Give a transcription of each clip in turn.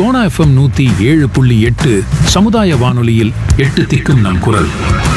Sona FM நூத்தி ஏழு புள்ளி எட்டு சமுதாய வானொலியில் எட்டு திக்கும் நம் குரல்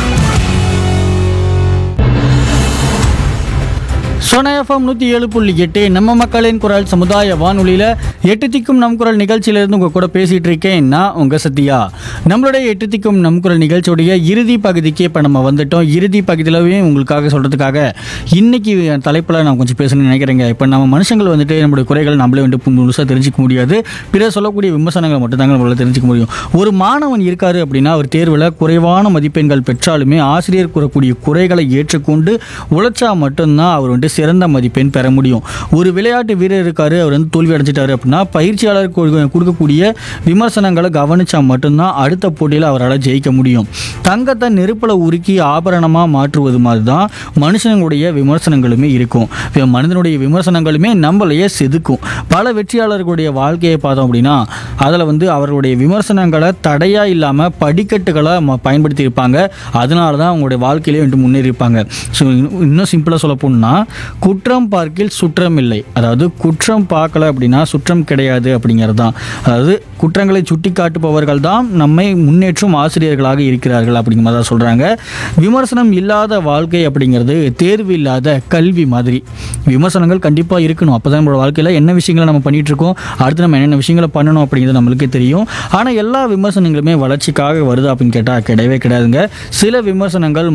சோனா எஃப்எம் நூற்றி ஏழு புள்ளி எட்டு நம்ம மக்களின் குரல் சமுதாய வானொலியில் எட்டு திக்கும் நம் குரல் நிகழ்ச்சியிலிருந்து உங்கள் கூட பேசிகிட்டு இருக்கேன் நான் உங்கள் சத்யா நம்மளுடைய எட்டு திக்கும் நம் குரல் நிகழ்ச்சியுடைய இறுதி பகுதிக்கு இப்போ நம்ம வந்துட்டோம் இறுதி பகுதியிலவே உங்களுக்காக சொல்கிறதுக்காக இன்னைக்கு தலைப்பில் நான் கொஞ்சம் பேசணும்னு நினைக்கிறேங்க இப்போ நம்ம மனுஷங்கள் வந்துட்டு நம்மளுடைய குறைகள் நம்மளே வந்துட்டு முழுசாக தெரிஞ்சிக்க முடியாது பிறர் சொல்லக்கூடிய விமர்சனங்கள் மட்டும்தாங்க நம்மளால் தெரிஞ்சுக்க முடியும் ஒரு மாணவன் இருக்காரு அப்படின்னா அவர் தேர்வில் குறைவான மதிப்பெண்கள் பெற்றாலுமே ஆசிரியர் கூறக்கூடிய குறைகளை ஏற்றுக்கொண்டு உழைச்சா மட்டும்தான் அவர் வந்துட்டு சிறந்த மதிப்பெண் பெற முடியும் ஒரு விளையாட்டு வீரர் இருக்காரு அவர் வந்து தோல்வி அடைஞ்சிட்டாரு அப்படின்னா பயிற்சியாளர் கொடு- கொடுக்கக்கூடிய விமர்சனங்களை கவனிச்சா மட்டும்தான் அடுத்த போட்டியில் அவரால் ஜெயிக்க முடியும் தங்கத்தை நெருப்பில் உருக்கி ஆபரணமாக மாற்றுவது மாதிரி தான் மனுஷனுடைய விமர்சனங்களுமே இருக்கும் இப்ப மனிதனுடைய விமர்சனங்களுமே நம்மளையே செதுக்கும் பல வெற்றியாளர்களுடைய வாழ்க்கையை பார்த்தோம் அப்படின்னா அதில் வந்து அவர்களுடைய விமர்சனங்களை தடையாக இல்லாமல் படிக்கட்டுகளை ம- பயன்படுத்தி இருப்பாங்க அதனால தான் அவங்களுடைய வாழ்க்கையிலே வந்துட்டு முன்னேறி இருப்பாங்க ஸோ இன்னும் சிம்பிளாக சொல்ல போனால் குற்றம் பார்க்கில் சுற்றம் இல்லை அதாவது குற்றம் பார்க்கல அப்படின்னா சுற்றம் கிடையாது அப்படிங்கிறது தான் அதாவது குற்றங்களை சுட்டி காட்டுபவர்கள் தான் நம்மை முன்னேற்றும் ஆசிரியர்களாக இருக்கிறார்கள் அப்படிங்கிற மாதிரி தான் சொல்கிறாங்க விமர்சனம் இல்லாத வாழ்க்கை அப்படிங்கிறது தேர்வு இல்லாத கல்வி மாதிரி விமர்சனங்கள் கண்டிப்பாக இருக்கணும் அப்போ தான் நம்மளோட வாழ்க்கையில் என்ன விஷயங்களை நம்ம பண்ணிட்டு இருக்கோம் அடுத்து நம்ம என்னென்ன விஷயங்களை பண்ணணும் அப்படிங்கிறது நம்மளுக்கே தெரியும் ஆனால் எல்லா விமர்சனங்களுமே வளர்ச்சிக்காக வருது அப்படின்னு கேட்டால் கிடையவே கிடையாதுங்க சில விமர்சனங்கள்